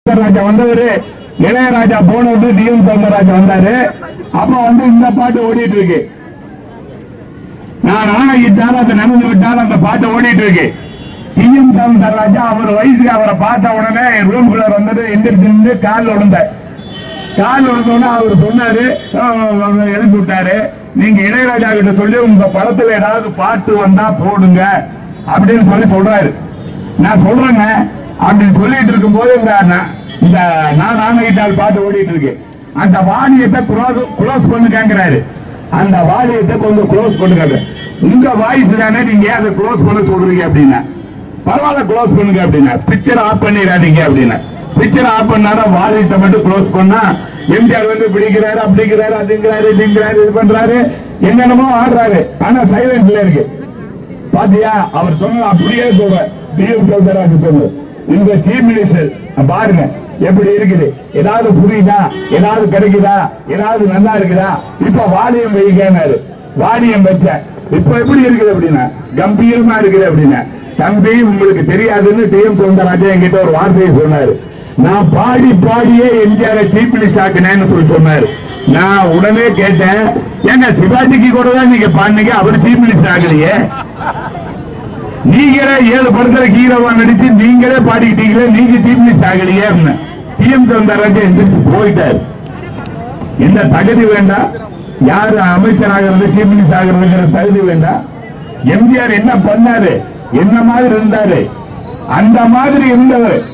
சௌந்தரராஜா வந்தவரு இளையராஜா போன விட்டு D M Soundararaja வந்தாரு அப்ப வந்து இந்த பாட்டு ஓடிட்டு இருக்கு நான் ஆணையிட்டால் அதை நடந்து விட்டால் அந்த பாட்டு ஓடிட்டு இருக்கு டி எம் சௌந்தரராஜா அவர் வயசுக்கு அவரை பார்த்த உடனே ரூம்குள்ள வந்தது எந்திரிச்சு நின்று கால் விழுந்த கால் விழுந்தோடனே அவர் சொன்னாரு அஹ், அவர் எழுப்பி விட்டாரு நீங்க இளையராஜா கிட்ட சொல்லி உங்க படத்துல ஏதாவது பாட்டு வந்தா போடுங்க அப்படின்னு சொல்லி சொல்றாரு நான் சொல்றேங்க அப்படின்னு சொல்லிட்டு இருக்கும்போது இந்த ந- இந்த நான் ஆணையிட்டால் பாட்டு ஓடிட்டு இருக்கு அந்த வாணியத்தை க்ளோஸ் க்ளோஸ் பண்ணுங்கிறாரு அந்த வாணியத்தை கொஞ்சம் க்ளோஸ் பண்ணுங்க உங்க வாய்ஸ் தானே நீங்க அதை க்ளோஸ் பண்ண சொல்றீங்க அப்படின்னா பரவாயில்ல க்ளோஸ் பண்ணுங்க அப்படின்னா பிக்சர் ஆஃப் பண்ணிடாதீங்க அப்படின்னா பிக்சர் ஆஃப் பண்ணாத வாலியத்தை மட்டும் க்ளோஸ் பண்ணா எம்ஜிஆர் வந்து பிடிக்கிறாரு அப்படிங்கிறாரு அதுங்கிறாரு இதுங்கிறாரு இது பண்றாரு என்னென்னமோ ஆடுறாரு ஆனா சைலண்ட்ல இருக்கு பாத்தியா அவர் சொன்னது அப்படியே சொல்ற டிஎம் சௌந்தரராஜ் சொன்னது இந்த சீஃப் மினிஸ்டர் பாருங்க எப்படி இருக்குது ஏதாவது புரியுதா ஏதாவது கிடைக்குதா ஏதாவது நல்லா இருக்குதா இப்ப வாலியம் வைக்கிறாரு வாலியம் வச்ச இப்ப எப்படி இருக்குது அப்படின்னா கம்பீரமா இருக்குது அப்படின்னா தம்பி உங்களுக்கு தெரியாதுன்னு டிஎம் சௌந்தரராஜன் என்கிட்ட ஒரு வார்த்தையை சொன்னாரு நான் பாடி பாடியே எம்ஜிஆர் சீஃப் மினிஸ்டர் ஆக்கினேன்னு சொல்லி சொன்னாரு நான் உடனே கேட்டேன் ஏங்க சிவாஜிக்கு கூட தான் நீங்க பாடினீங்க அவர் சீஃப் மினிஸ்டர் ஆகலையே நீங்களே ஏழு படத்துல ஹீரோவா நடிச்சு நீங்களே பாடிக்கிட்டீங்களே நீங்க சீஃப் மினிஸ்டர் ஆகலையே டிஎம் சௌந்தரராஜன் எந்திரிச்சு போயிட்டாரு என்ன தகுதி வேண்டாம் யாரு அமைச்சர் ஆகிறது சீஃப் மினிஸ்டர் ஆகிறதுங்கிற தகுதி வேண்டாம் எம்ஜிஆர் என்ன பண்ணாரு என்ன மாதிரி இருந்தாரு அந்த மாதிரி இருந்தவர்